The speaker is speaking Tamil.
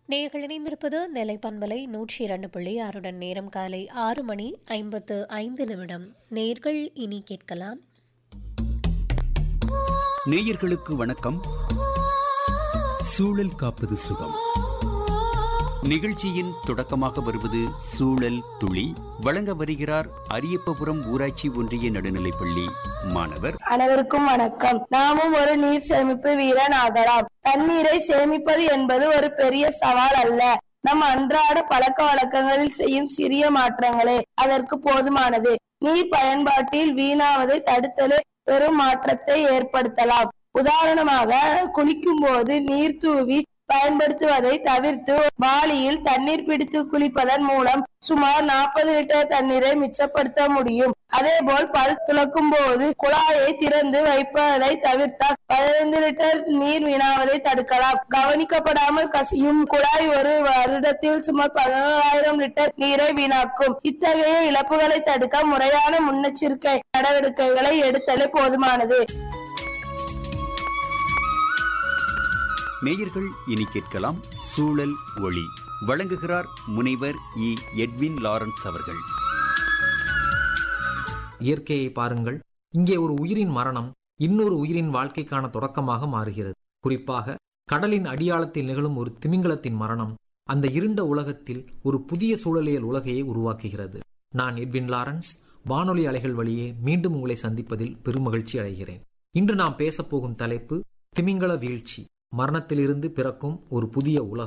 நேர்கள் இணைந்திருப்பது நெல்லை பண்பலை நூற்றி இரண்டு புள்ளி ஆறுடன் நேரம் காலை ஆறு மணி ஐம்பத்து ஐந்து நிமிடம் நேர்கள் இனி கேட்கலாம் நேயர்களுக்கு வணக்கம் சூழல் காப்பது சுகம் நிகழ்ச்சியின் தொடக்கமாக வருவது சூழல் துளி வழங்க வருகிறார் அரியப்பபுரம் ஊராட்சி ஒன்றிய நடுநிலைப்பள்ளி மாணவர் அனைவருக்கும் வணக்கம் நாமும் ஒரு நீர் சேமிப்பு வீரன் ஆகலாம் தண்ணீரை சேமிப்பது என்பது ஒரு பெரிய சவால் அல்ல நம் அன்றாட பழக்க வழக்கங்களில் செய்யும் சிறிய மாற்றங்களே அதற்கு போதுமானது நீர் பயன்பாட்டில் வீணாவதை தடுத்தலே பெரும் மாற்றத்தை ஏற்படுத்தலாம் உதாரணமாக குளிக்கும் போது நீர் தூவி பயன்படுத்துவதை தவிர்த்து வாளியில் தண்ணீர் பிடித்து குளிப்பதன் மூலம் சுமார் நாற்பது லிட்டர் தண்ணீரை மிச்சப்படுத்த முடியும் அதேபோல் பல் துலக்கும் போது குழாயை திறந்து வைப்பதை தவிர்த்தால் பதினைந்து லிட்டர் நீர் வீணாவதை தடுக்கலாம் கவனிக்கப்படாமல் கசியும் குழாய் ஒரு வருடத்தில் சுமார் பதினோராயிரம் லிட்டர் நீரை வீணாக்கும் இத்தகைய இழப்புகளை தடுக்க முறையான முன்னெச்சரிக்கை நடவடிக்கைகளை எடுத்தலே போதுமானது நேயர்கள் இனி கேட்கலாம் சூழல் ஒளி வழங்குகிறார் முனைவர் இ எட்வின் லாரன்ஸ் அவர்கள் இயற்கையை பாருங்கள் இங்கே ஒரு உயிரின் மரணம் இன்னொரு உயிரின் வாழ்க்கைக்கான தொடக்கமாக மாறுகிறது குறிப்பாக கடலின் அடியாளத்தில் நிகழும் ஒரு திமிங்கலத்தின் மரணம் அந்த இருண்ட உலகத்தில் ஒரு புதிய சூழலியல் உலகையை உருவாக்குகிறது நான் எட்வின் லாரன்ஸ் வானொலி அலைகள் வழியே மீண்டும் உங்களை சந்திப்பதில் பெருமகிழ்ச்சி அடைகிறேன் இன்று நாம் பேசப்போகும் தலைப்பு திமிங்கல வீழ்ச்சி மரணத்திலிருந்து பிறக்கும் ஒரு புதிய உலகம்